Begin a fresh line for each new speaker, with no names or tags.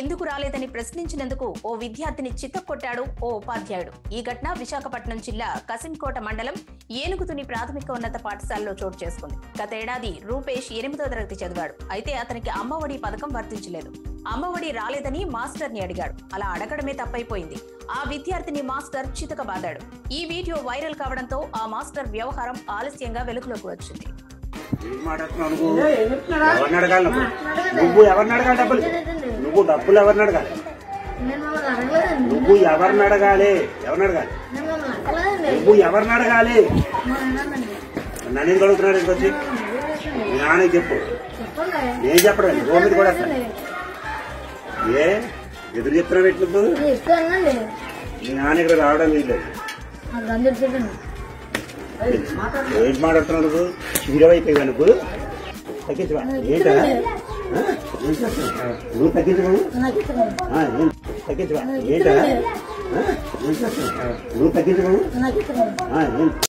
ఎందుకు రాలేదని ప్రశ్నించినందుకు ఓ విద్యార్థిని చిత్తకొట్టాడు ఓ ఉపాధ్యాయుడు ఈ ఘటన విశాఖపట్నం జిల్లా కసింకోట మండలం ఏనుగుతుని ప్రాథమిక ఉన్నత పాఠశాలలో చోటు చేసుకుంది గత ఏడాది రూపేష్ ఎనిమిదో తరగతి చదివాడు అయితే అతనికి అమ్మఒడి పథకం వర్తించలేదు అమ్మఒడి రాలేదని మాస్టర్ ని అడిగాడు అలా అడగడమే తప్పైపోయింది ఆ విద్యార్థిని మాస్టర్ చితకబాదాడు ఈ వీడియో వైరల్ కావడంతో ఆ మాస్టర్ వ్యవహారం ఆలస్యంగా వెలుగులోకి వచ్చింది
ఏం మాట్లాడుతున్నావు నువ్వు ఎవరిని అడగాలి నువ్వు నువ్వు ఎవరిని అడగాలి డబ్బులు నువ్వు డబ్బులు ఎవరిని అడగాలి
నేను మిమ్మల్ని అడగలేదండి
నువ్వు ఎవరిని అడగాలి ఎవరిని అడగాలి
నేను మిమ్మల్ని అడగలేదండి
నువ్వు ఎవరిని అడగాలి
మా అన్నానండి
నన్ను ఎందుకు అడుగుతున్నాడు ఇంటికి వచ్చి మీ నాన్నకి చెప్పు
చెప్పండి
నేను చెప్పడం ఓ మీద కూడా వస్తాను ఏ ఎదురు చెప్తున్నావు ఎట్లు నువ్వు
నేను ఇస్తానండి
మీ నాన్న ఇక్కడ రావడం లేదు
నాకు అందరు చెప్పండి
ఏంటి మాట్లాడుతున్నావు నువ్వు హీరో అయిపోయావా నువ్వు తగ్గించవా ఏంటా ఆ? ఏం చేస్తున్నావు? నువ్వు తగ్గించవు
నాకు ఇస్తానండి
ఆ, ఏం? తగ్గించవా ఏంటా ఆ? ఏం చేస్తున్నావు? నువ్వు తగ్గించవు
నాకు ఇస్తానండి
ఆ, ఏం